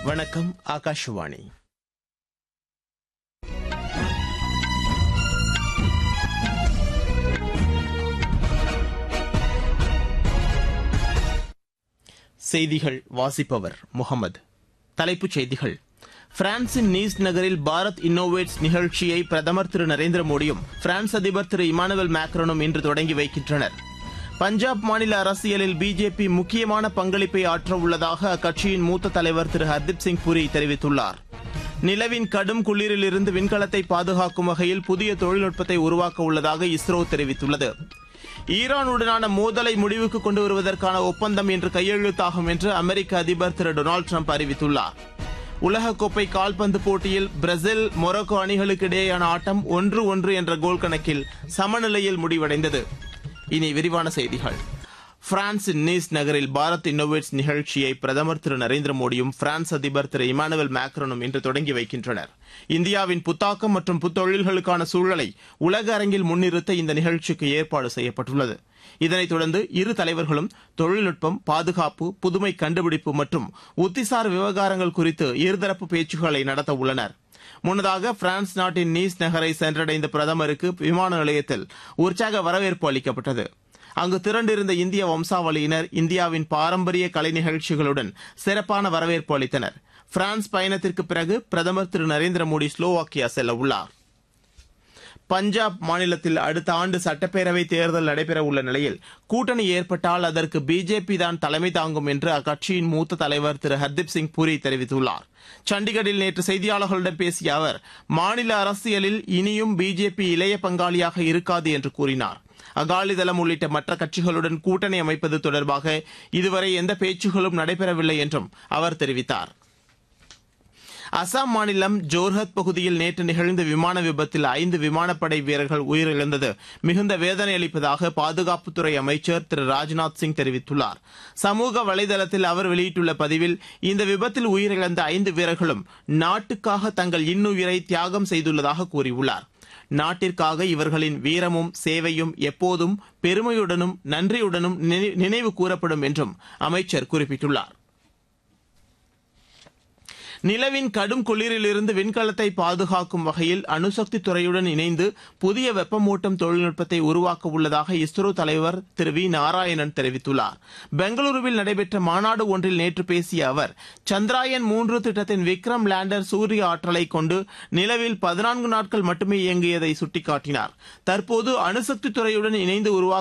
வணக்கம் ஆகாஷவாணி செய்திகள் வாசிப்பவர் முகமது தலைப்புச் செய்திகள் பிரான்சின் நீஸ் நகரில் பாரத் இன்னோவேட்ஸ் நிகழ்ச்சியை பிரதமர் திரு நரேந்திர மோடியும் பிரான்ஸ் அதிபர் திரு இமானுவேல் மேக்ரோனும் இன்று தொடங்கி வைக்கின்றனர் பஞ்சாப் மாநில அரசியலில் பிஜேபி முக்கியமான பங்களிப்பை ஆற்ற உள்ளதாக அக்கட்சியின் மூத்த தலைவர் திரு ஹர்தீப் சிங் புரி தெரிவித்துள்ளார் நிலவின் கடும் குளிரிலிருந்து விண்கலத்தை பாதுகாக்கும் வகையில் புதிய தொழில்நுட்பத்தை உருவாக்க உள்ளதாக இஸ்ரோ தெரிவித்துள்ளது ஈரானுடனான மோதலை முடிவுக்கு கொண்டு வருவதற்கான ஒப்பந்தம் இன்று கையெழுத்தாகும் என்று அமெரிக்க அதிபர் திரு டொனால்டு ட்ரம்ப் அறிவித்துள்ளார் உலகக்கோப்பை கால்பந்து போட்டியில் பிரேசில் மொரோக்கோ அணிகளுக்கு இடையேயான ஆட்டம் ஒன்று ஒன்று என்ற கோல் கணக்கில் சமநிலையில் முடிவடைந்தது இனி விரிவான செய்திகள் பிரான்சின் நீஸ் நகரில் பாரத் இன்னோவேட்ஸ் நிகழ்ச்சியை பிரதமர் திரு நரேந்திர மோடியும் பிரான்ஸ் அதிபர் திரு இமானுவேல் மேக்ரோனும் இன்று தொடங்கி வைக்கின்றனர் இந்தியாவின் புத்தாக்கம் மற்றும் புத்தொழில்களுக்கான சூழலை உலக அரங்கில் முன்னிறுத்த இந்த நிகழ்ச்சிக்கு ஏற்பாடு செய்யப்பட்டுள்ளது இதனைத் தொடர்ந்து இரு தலைவர்களும் தொழில்நுட்பம் பாதுகாப்பு புதுமை கண்டுபிடிப்பு மற்றும் உத்திசார் விவகாரங்கள் குறித்து இருதரப்பு பேச்சுக்களை நடத்த உள்ளனர் முன்னதாக பிரான்ஸ் நாட்டின் நீஸ் நகரை சென்றடைந்த பிரதமருக்கு விமான நிலையத்தில் உற்சாக வரவேற்பு அளிக்கப்பட்டது அங்கு திரண்டிருந்த இந்திய வம்சாவளியினர் இந்தியாவின் பாரம்பரிய கலை நிகழ்ச்சிகளுடன் சிறப்பான வரவேற்பு அளித்தனர் பிரான்ஸ் பயணத்திற்கு பிறகு பிரதமர் திரு நரேந்திர மோடி ஸ்லோவாக்கியா செல்ல உள்ளார் பஞ்சாப் மாநிலத்தில் அடுத்த ஆண்டு சட்டப்பேரவை தேர்தல் நடைபெற உள்ள நிலையில் கூட்டணி ஏற்பட்டால் அதற்கு பிஜேபி தான் தலைமை தாங்கும் என்று அக்கட்சியின் மூத்த தலைவர் திரு ஹர்தீப் சிங் புரி தெரிவித்துள்ளார் சண்டிகரில் நேற்று செய்தியாளர்களிடம் பேசிய அவர் மாநில அரசியலில் இனியும் பிஜேபி இளைய பங்காளியாக இருக்காது என்று கூறினார் அகாலிதளம் உள்ளிட்ட மற்ற கட்சிகளுடன் கூட்டணி அமைப்பது தொடர்பாக இதுவரை எந்த பேச்சுகளும் நடைபெறவில்லை என்றும் அவர் தெரிவித்தார் அசாம் மாநிலம் ஜோர்ஹத் பகுதியில் நேற்று நிகழ்ந்த விமான விபத்தில் ஐந்து விமானப்படை வீரர்கள் உயிரிழந்தது மிகுந்த வேதனை அளிப்பதாக பாதுகாப்புத்துறை அமைச்சர் திரு ராஜ்நாத் சிங் தெரிவித்துள்ளார் சமூக வலைதளத்தில் அவர் வெளியிட்டுள்ள பதிவில் இந்த விபத்தில் உயிரிழந்த ஐந்து வீரர்களும் நாட்டுக்காக தங்கள் இன்னுயிரை தியாகம் செய்துள்ளதாக கூறியுள்ளார் நாட்டிற்காக இவர்களின் வீரமும் சேவையும் எப்போதும் பெருமையுடனும் நன்றியுடனும் நினைவு கூறப்படும் என்றும் அமைச்சர் குறிப்பிட்டுள்ளார் நிலவின் கடும் குளிரிலிருந்து விண்கலத்தை பாதுகாக்கும் வகையில் அணுசக்தி துறையுடன் இணைந்து புதிய வெப்பமூட்டும் தொழில்நுட்பத்தை உருவாக்க உள்ளதாக இஸ்ரோ தலைவர் திரு வி நாராயணன் தெரிவித்துள்ளார் பெங்களூருவில் நடைபெற்ற மாநாடு ஒன்றில் நேற்று பேசிய அவர் சந்திராயன் மூன்று திட்டத்தின் விக்ரம் லேண்டர் சூரிய ஆற்றலை கொண்டு நிலவில் பதினான்கு நாட்கள் மட்டுமே இயங்கியதை சுட்டிக்காட்டினார் தற்போது அணுசக்தி துறையுடன் இணைந்து உருவாக்க